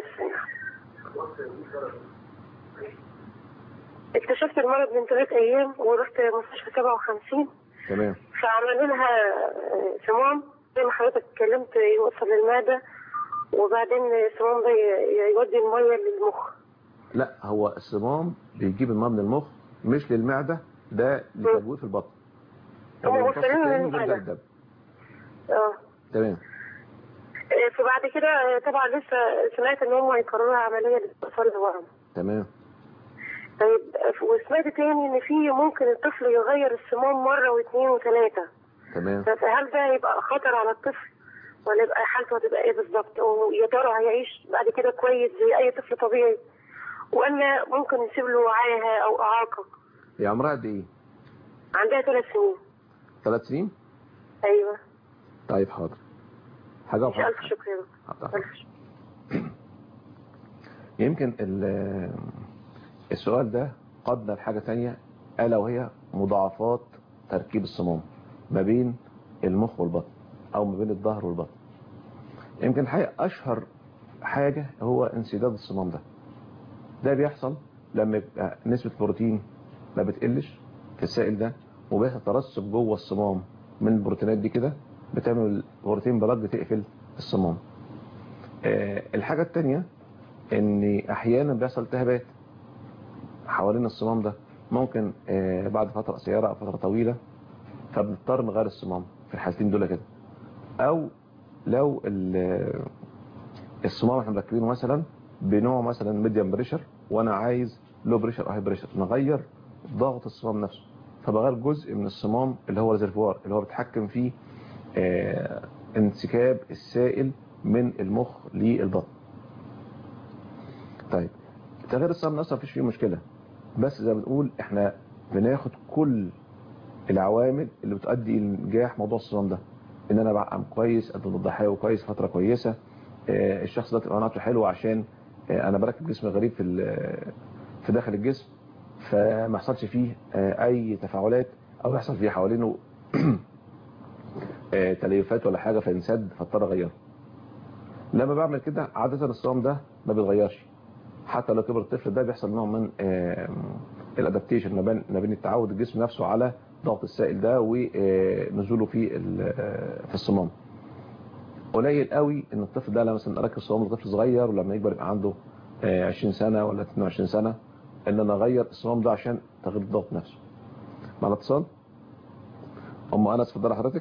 S4: اكتشفت المرض من ثلاث ايام ورحت مستشفى 57
S2: تمام
S4: فعملوا لها آه، صمام زي ما حضرتك اتكلمت يوصل للمعده وبعدين الصمام ده ي- يودي الميه للمخ
S2: لا هو الصمام بيجيب الماء من المخ مش للمعده ده لتجويف البطن طب
S4: هو
S2: الامتصاص
S4: وصلنا
S2: التاني
S4: للمعدة.
S2: بيرجع الدم
S4: اه
S2: تمام
S4: آه، فبعد كده آه، طبعا لسه سمعت ان هم هيقرروا عمليه لاستئصال الورم
S2: تمام
S4: طيب آه، وسمعت تاني ان في ممكن الطفل يغير الصمام مره واثنين وثلاثه
S2: تمام
S4: فهل ده يبقى خطر على الطفل ولا يبقى حالته هتبقى ايه بالظبط ويا ترى هيعيش بعد كده كويس زي اي طفل طبيعي ولا ممكن نسيب له عاهه او اعاقه
S2: هي عمرها قد ايه
S4: عندها ثلاث سنين
S2: ثلاث سنين
S4: ايوه
S2: طيب حاضر هجاوب
S4: مش الف
S2: حضرتك
S4: شكر يا دكتور.
S2: حاضر.
S4: الف شكر
S2: يمكن ال- السؤال ده قادنا لحاجة تانية ألا وهي مضاعفات تركيب الصمام ما بين المخ والبطن أو ما بين الظهر والبطن يمكن الحقيقة أشهر حاجة هو انسداد الصمام ده ده بيحصل لما يبقى نسبة البروتين ما بتقلش في السائل ده وبيحصل ترسب جوه الصمام من البروتينات دي كده بتعمل بروتين بلج تقفل الصمام آه، الحاجة التانية ان احيانا بيحصل التهابات حوالين الصمام ده ممكن آه، بعد فترة قصيرة او فترة طويلة فبنضطر نغير الصمام في الحالتين دول كده او لو ال- الصمام احنا مركبينه مثلا بنوع مثلا ميديم بريشر وانا عايز لو بريشر او هاي بريشر نغير ضغط الصمام نفسه فبغير جزء من الصمام اللي هو ريزرفوار اللي هو بيتحكم فيه آه، انسكاب السائل من المخ للبطن طيب تغيير الصمام نفسه مفيش فيه مشكلة بس زي ما بنقول احنا بناخد كل العوامل اللي بتؤدي لنجاح موضوع الصمام ده ان انا بعقم كويس اقدم الضحايا كويس فترة كويسة آه، الشخص ده تبقى مناعته حلوة عشان آه، انا بركب جسم غريب في ال- في داخل الجسم فما يحصلش فيه آه، اي تفاعلات او يحصل فيه حوالينه آه، تليفات ولا حاجة فينسد فاضطر اغيره لما بعمل كده عادة الصمام ده ما بيتغيرش حتى لو كبر الطفل ده بيحصل نوع من الادابتيشن ما بين ما بين التعود الجسم نفسه على ضغط السائل ده ونزوله في ال- آه، في الصمام قليل قوي ان الطفل ده لما مثلا اركب صمام لطفل صغير ولما يكبر يبقى عنده آه، 20 سنه ولا 22 سنه ان انا اغير الصمام ده عشان تغيير الضغط نفسه معنا اتصال ام انس اتفضل حضرتك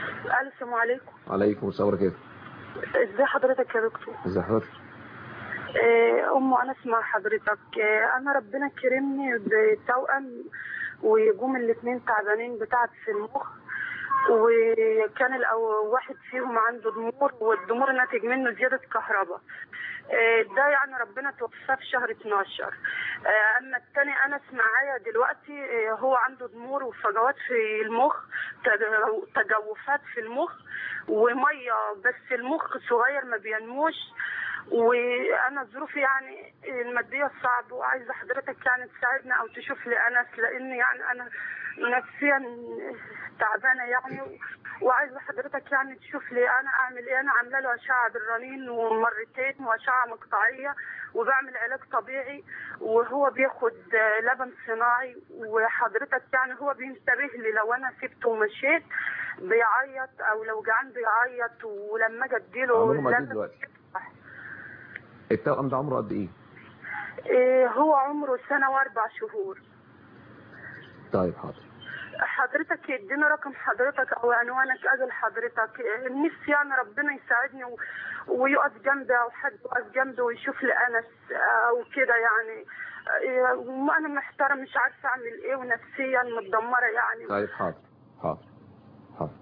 S4: السلام عليكم
S2: عليكم السلام ورحمه الله
S4: ازي حضرتك يا دكتور
S2: ازي حضرتك
S3: آه، أم أنا اسمع حضرتك آه، أنا ربنا كرمني بتوأم ويقوم الاثنين تعبانين بتاعت في المخ وكان الأول واحد فيهم عنده ضمور والضمور ناتج منه زيادة كهرباء آه، ده يعني ربنا توفاه في شهر 12 آه، اما التاني انس معايا دلوقتي آه، هو عنده ضمور وفجوات في المخ تج- تجوفات في المخ وميه بس المخ صغير ما بينموش وانا ظروفي يعني الماديه صعبه وعايزه حضرتك يعني تساعدنا او تشوف لي انس لان يعني انا نفسيا تعبانه يعني وعايزه حضرتك يعني تشوف لي انا اعمل ايه انا عامله له اشعه بالرنين ومرتين واشعه مقطعيه وبعمل علاج طبيعي وهو بياخد آه، لبن صناعي وحضرتك يعني هو بينتبه لي لو انا سبته ومشيت بيعيط او لو جعان بيعيط ولما اجي اديله
S2: عمره ما جه
S3: لبن
S2: دلوقتي.
S3: يفتح.
S2: التوأم ده عمره قد ايه
S3: إيه هو عمره سنه واربع شهور
S2: طيب حاضر
S3: حضرتك يدينا رقم حضرتك او عنوانك اجل حضرتك نفسي يعني ربنا يساعدني و... ويقف جنبي او حد يقف جنبي ويشوف لي انس او كده يعني إيه، وانا محتاره مش عارفه اعمل ايه ونفسيا متدمره يعني
S2: طيب حاضر حاضر حاضر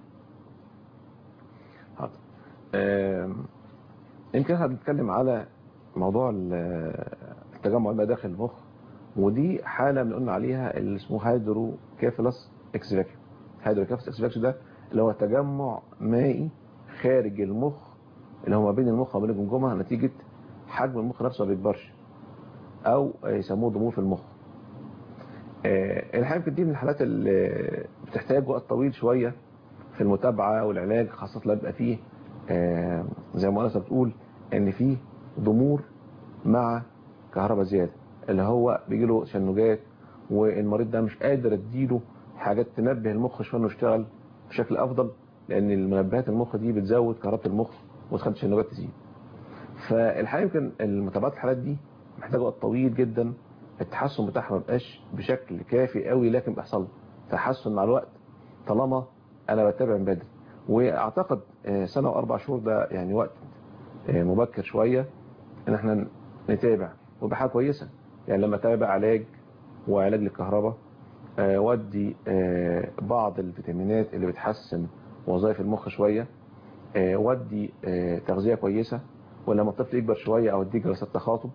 S2: حاضر آم، يمكن احنا بنتكلم على موضوع ال- التجمع المائي داخل المخ ودي حالة بنقول عليها اللي اسمه هيدروكيفالس اكسفاكيو هيدروكيفالس اكسفاكيو ده اللي هو تجمع مائي خارج المخ اللي هو ما بين المخ وما بين الجمجمة نتيجة حجم المخ نفسه ما بيكبرش او يسموه ضمور في المخ آه، الحقيقة يمكن دي من الحالات اللي بتحتاج وقت طويل شوية في المتابعة والعلاج خاصة لما يبقى فيه آه، زي ما أنا بتقول ان فيه ضمور مع كهرباء زيادة اللي هو بيجي له تشنجات والمريض ده مش قادر اديله حاجات تنبه المخ شويه انه يشتغل بشكل افضل لان المنبهات المخ دي بتزود كهرباء المخ وتخلي التشنجات تزيد فالحقيقه يمكن المتابعات الحالات دي محتاجه وقت طويل جدا التحسن بتاعها ما بقاش بشكل كافي قوي لكن بيحصل تحسن مع الوقت طالما انا بتابع من بدري واعتقد آه، سنه واربع شهور ده يعني وقت آه، مبكر شويه ان احنا نتابع وبحاجه كويسه يعني لما اتابع علاج وعلاج للكهرباء آه، ودي آه، بعض الفيتامينات اللي بتحسن وظائف المخ شويه آه، ودي آه، تغذيه كويسه ولما الطفل يكبر شويه او اديه جلسات تخاطب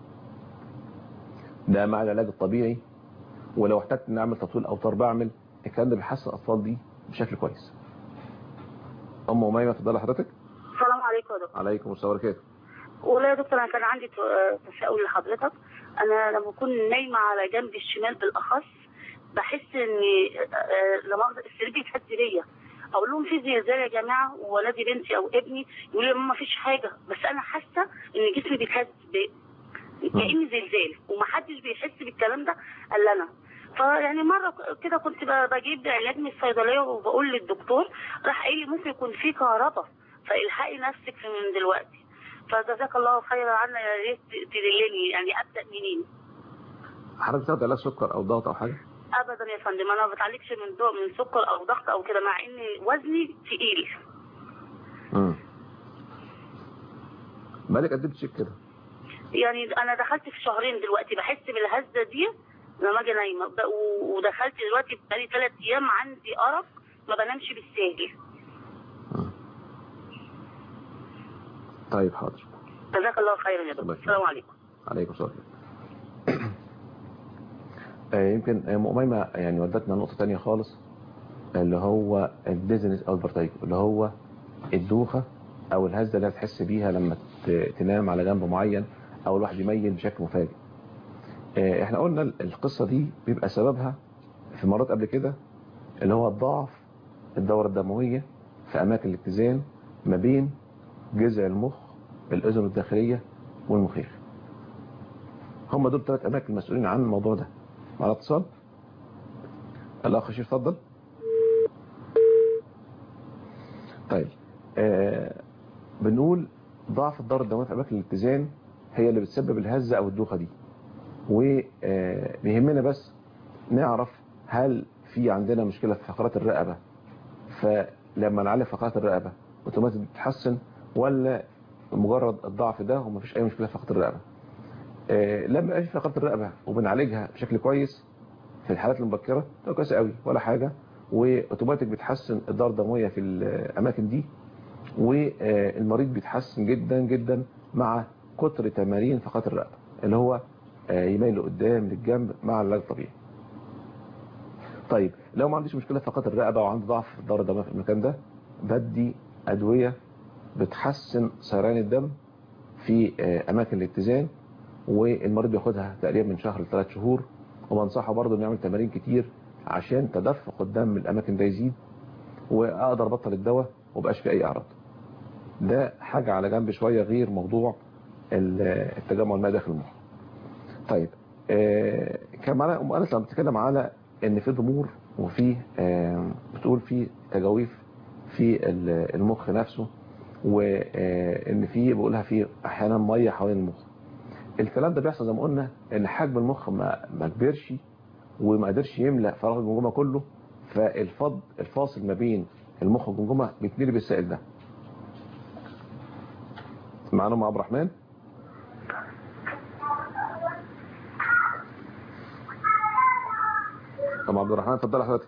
S2: ده مع العلاج الطبيعي ولو احتجت ان اعمل تطويل اوتار بعمل الكلام ده بيحسن الاطفال دي بشكل كويس ام اميمه اتفضلي حضرتك
S6: السلام عليكم يا دكتور
S2: عليكم السلام وبركاته
S6: والله يا دكتور انا كان عندي ت- تساؤل لحضرتك انا لما اكون نايمه على جنبي الشمال بالاخص بحس ان آه، لما أفضل- السرير بيتهز ليا اقول لهم في زلزال يا جماعه وولادي بنتي او ابني يقول لي ما فيش حاجه بس انا حاسه ان جسمي بيتهز ب- كاني زلزال ومحدش بيحس بالكلام ده الا انا فيعني مره كده كنت ب- بجيب علاج من الصيدليه وبقول للدكتور راح قايل لي ممكن يكون في كهرباء فالحقي نفسك من دلوقتي فجزاك الله خيرا عنا يا ريت تدلني يعني ابدا منين
S2: حضرتك بتاخد علاج سكر او ضغط او حاجه
S6: ابدا يا فندم انا ما بتعالجش من دو من سكر او ضغط او كده مع ان وزني تقيل
S2: امم بالك قد ايه بتشيك كده
S6: يعني انا دخلت في شهرين دلوقتي بحس بالهزه دي لما اجي نايمه ب- و- ودخلت دلوقتي بقالي ثلاث ايام عندي ارق ما بنامش بالساهل
S2: طيب حاضر
S6: جزاك الله خيرا يا
S2: الله
S6: دكتور
S2: يخليك.
S6: السلام عليكم
S2: عليكم السلام آه، يمكن آه، ام اميمه يعني ودتنا نقطه تانية خالص اللي هو الديزنس او الفرتايجو اللي هو الدوخه او الهزه اللي هتحس بيها لما ت- تنام على جنب معين او الواحد يميل بشكل مفاجئ آه، احنا قلنا ال- القصه دي بيبقى سببها في مرات قبل كده اللي هو ضعف الدوره الدمويه في اماكن الاتزان ما بين جذع المخ الاذن الداخليه والمخيخ هم دول ثلاث اماكن مسؤولين عن الموضوع ده معنا اتصال الاخ شريف اتفضل طيب آه بنقول ضعف الدورة الدموية في اماكن الاتزان هي اللي بتسبب الهزة او الدوخة دي وبيهمنا بس نعرف هل في عندنا مشكلة في فقرات الرقبة فلما نعلي فقرات الرقبة اوتوماتيك بتتحسن ولا مجرد الضعف ده ومفيش اي مشكله في فقره الرقبه آه، لما يبقى في فقره الرقبه وبنعالجها بشكل كويس في الحالات المبكره ده كويس قوي ولا حاجه واوتوماتيك بتحسن الدوره الدمويه في الاماكن دي والمريض بيتحسن جدا جدا مع كتر تمارين فقرات الرقبه اللي هو آه، يميل لقدام للجنب مع العلاج الطبيعي طيب لو ما عنديش مشكله في فقرات الرقبه وعندي ضعف في الدوره الدمويه في المكان ده بدي ادويه بتحسن سيران الدم في آه، اماكن الاتزان والمريض بياخدها تقريبا من شهر لثلاث شهور وبنصحه برضه انه يعمل تمارين كتير عشان تدفق الدم من الاماكن ده يزيد واقدر ابطل الدواء ومبقاش في اي اعراض ده حاجه على جنب شويه غير موضوع ال- التجمع المائي داخل المخ طيب آه، كان معانا ام انس لما بتتكلم على ان في ضمور وفي آه، بتقول في تجاويف في ال- المخ نفسه وان في بقولها في احيانا ميه حوالين المخ الكلام ده بيحصل زي ما قلنا ان حجم المخ ما ما كبرش وما قدرش يملا فراغ الجمجمه كله فالفض الفاصل ما بين المخ والجمجمه بيتملي بالسائل ده معانا ام عبد الرحمن ام عبد الرحمن اتفضل حضرتك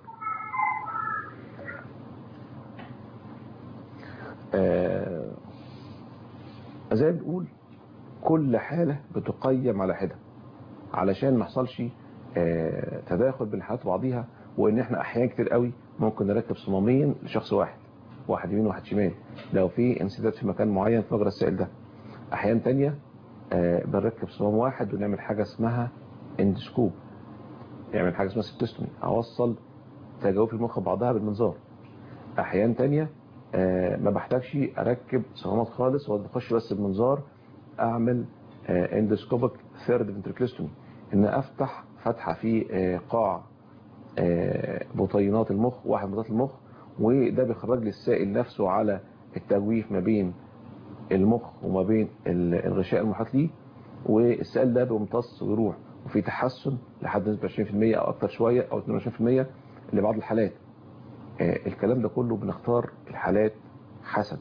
S2: آه زي ما بنقول كل حالة بتقيم على حدة علشان ما يحصلش آه، تداخل بين الحالات وبعضيها وان احنا احيان كتير قوي ممكن نركب صمامين لشخص واحد واحد يمين وواحد شمال لو في انسداد في مكان معين في مجرى السائل ده احيان تانية آه، بنركب صمام واحد ونعمل حاجة اسمها اندسكوب يعمل حاجة اسمها سبتستومي اوصل تجاوف المخ ببعضها بالمنظار احيان تانية آه، ما بحتاجش اركب صمامات خالص واخش بس بمنظار اعمل اندسكوبك ثيرد فنتريكلستومي ان افتح فتحه في آه، قاع آه، بطينات المخ واحد من بطينات المخ وده بيخرج لي السائل نفسه على التجويف ما بين المخ وما بين ال- الغشاء المحيط ليه والسائل ده بيمتص ويروح وفي تحسن لحد نسبة 20% او اكتر شوية او 22% لبعض الحالات آه، الكلام ده كله بنختار الحالات حسب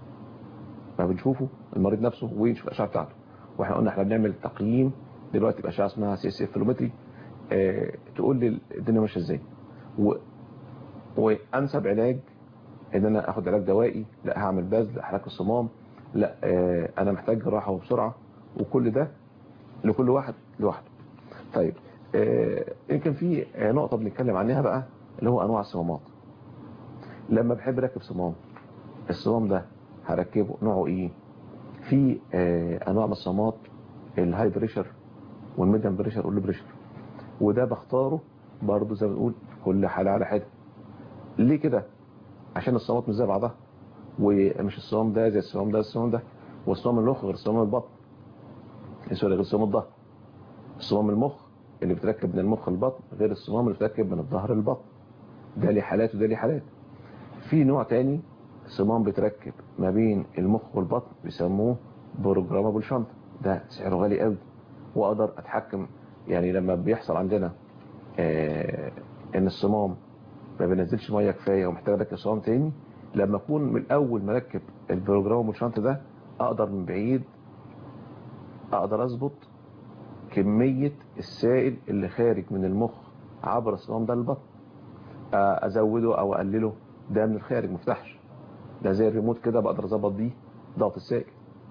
S2: ما بنشوفه المريض نفسه ونشوف الاشعه بتاعته واحنا قلنا احنا بنعمل تقييم دلوقتي باشعه اسمها سي اس اف فلومتري اه تقول لي الدنيا ماشيه ازاي و... وانسب علاج ان انا اخد علاج دوائي لا هعمل بذل احرك الصمام لا اه انا محتاج راحه وبسرعه وكل ده لكل واحد لوحده طيب اه يمكن في آه، نقطه بنتكلم عنها بقى اللي هو انواع الصمامات لما بحب اركب صمام الصمام ده هركبه نوعه ايه في آه، انواع من الصمامات الهاي بريشر والميديم بريشر واللو بريشر وده بختاره برضه زي ما بنقول كل حاله على حده ليه كده عشان الصمامات مش زي بعضها ومش الصمام ده زي الصمام ده الصمام ده والصمام المخ غير صمام البطن سوري غير صمام الظهر صمام المخ اللي بتركب من المخ للبطن غير الصمام اللي بتركب من الظهر للبطن ده ليه حالات وده ليه حالات في نوع تاني صمام بتركب ما بين المخ والبطن بيسموه بروجرامابل شنط ده سعره غالي قوي واقدر اتحكم يعني لما بيحصل عندنا آه ان الصمام ما بينزلش ميه كفايه ومحتاج اركب صمام تاني لما اكون من الاول مركب البروجرامابل شنط ده اقدر من بعيد اقدر اظبط كميه السائل اللي خارج من المخ عبر الصمام ده للبطن آه، ازوده او اقلله ده من الخارج مفتحش ده زي الريموت كده بقدر اظبط بيه ضغط السائل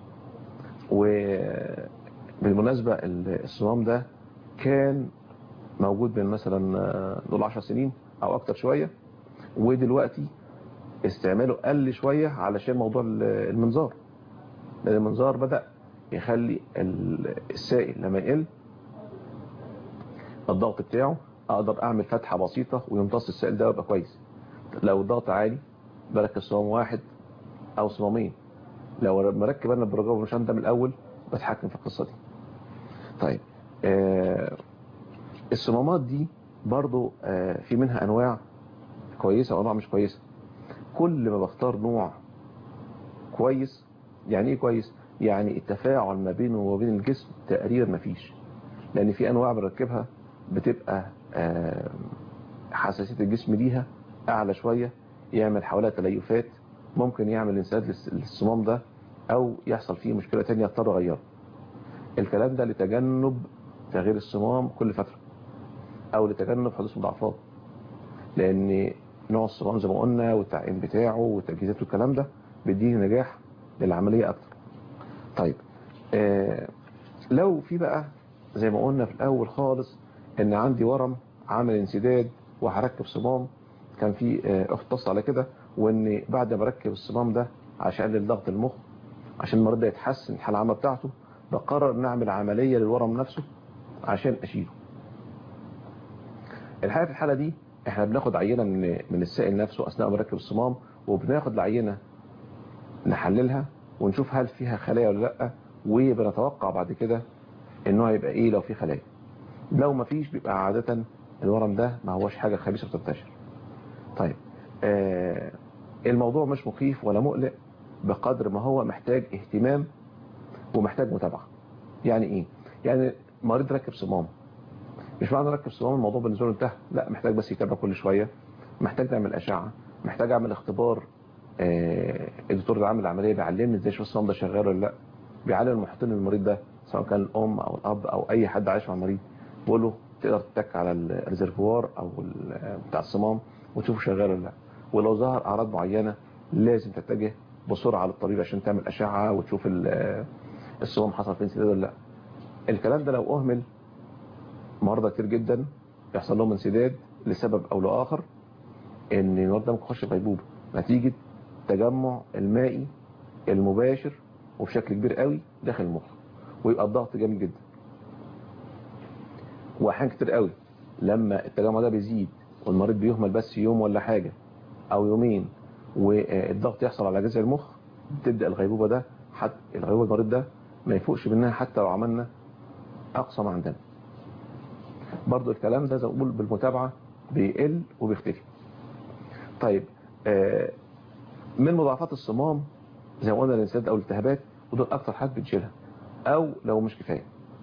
S2: وبالمناسبة الصمام ده كان موجود من مثلا آه، نقول 10 سنين او اكتر شوية ودلوقتي استعماله قل شوية علشان موضوع ال- المنظار لان المنظار بدأ يخلي ال- السائل لما يقل الضغط بتاعه اقدر اعمل فتحة بسيطة ويمتص السائل ده ويبقى كويس لو الضغط عالي بركب صمام واحد او صمامين لو مركب انا البروجرام مش ده من الاول بتحكم في القصة دي طيب آه الصمامات دي برضو آه في منها انواع كويسة وانواع مش كويسة كل ما بختار نوع كويس يعني ايه كويس يعني التفاعل ما بينه وبين الجسم تقريبا مفيش لان في انواع بنركبها بتبقى آه حساسية الجسم ليها اعلى شوية يعمل حواليها تليفات ممكن يعمل انسداد للصمام ده او يحصل فيه مشكلة تانية اضطر اغيره الكلام ده لتجنب تغيير الصمام كل فترة او لتجنب حدوث مضاعفات لان نوع الصمام زي ما قلنا والتعقيم بتاعه والتجهيزات والكلام ده بيديني نجاح للعملية اكتر طيب آه لو في بقى زي ما قلنا في الاول خالص ان عندي ورم عامل انسداد وهركب صمام كان في آه اخت اتصل على كده وان بعد ما اركب الصمام ده عشان اقلل ضغط المخ عشان المريض ده يتحسن الحاله العامه بتاعته بقرر نعمل عمليه للورم نفسه عشان اشيله الحقيقه في الحاله دي احنا بناخد عينه من من السائل نفسه اثناء ما نركب الصمام وبناخد العينه نحللها ونشوف هل فيها خلايا ولا لا وبنتوقع بعد كده انه هيبقى ايه لو في خلايا لو ما فيش بيبقى عاده الورم ده ما هوش حاجه خبيثه بتنتشر طيب آه الموضوع مش مخيف ولا مقلق بقدر ما هو محتاج اهتمام ومحتاج متابعة يعني ايه يعني مريض ركب صمام مش معنى ركب صمام الموضوع بالنسبه له انتهى لا محتاج بس يتابع كل شوية محتاج نعمل اشعة محتاج اعمل اختبار آه الدكتور اللي عامل العملية بيعلمني ازاي شوف الصمام ده شغال ولا لا بيعلم المحيطين للمريض ده سواء كان الام او الاب او اي حد عايش مع المريض بيقول له تقدر تتك على الريزرفوار او بتاع الصمام وتشوفه شغال ولا لا ولو ظهر اعراض معينة لازم تتجه بسرعة للطبيب عشان تعمل اشعة وتشوف الصمام حصل فيه انسداد ولا لا الكلام ده لو اهمل مرضى كتير جدا يحصل لهم انسداد لسبب او لاخر ان المرضى ممكن يخش في غيبوبه نتيجه تجمع المائي المباشر وبشكل كبير قوي داخل المخ ويبقى الضغط جامد جدا واحيانا كتير قوي لما التجمع ده بيزيد والمريض بيهمل بس يوم ولا حاجه او يومين والضغط يحصل على جذع المخ تبدا الغيبوبه ده حتى الغيبوبه المريض ده ما يفوقش منها حتى لو عملنا اقصى ما عندنا برضو الكلام ده زي ما بقول بالمتابعه بيقل وبيختفي طيب آه من مضاعفات الصمام زي ما قلنا الانسداد او الالتهابات ودول اكتر حاجات بنشيلها او لو مش كفايه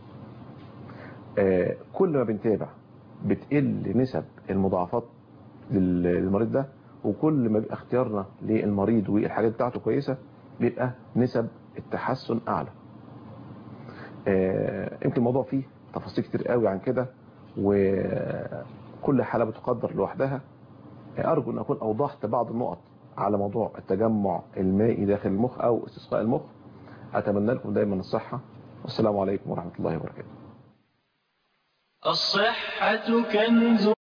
S2: آه كل ما بنتابع بتقل نسب المضاعفات للمريض ده وكل ما بيبقى اختيارنا للمريض والحاجات بتاعته كويسة بيبقى نسب التحسن اعلى يمكن الموضوع فيه تفاصيل كتير قوي عن كده وكل حالة بتقدر لوحدها ارجو ان اكون اوضحت بعض النقط على موضوع التجمع المائي داخل المخ او استسقاء المخ اتمنى لكم دايما الصحة والسلام عليكم ورحمة الله وبركاته
S1: الصحة كنز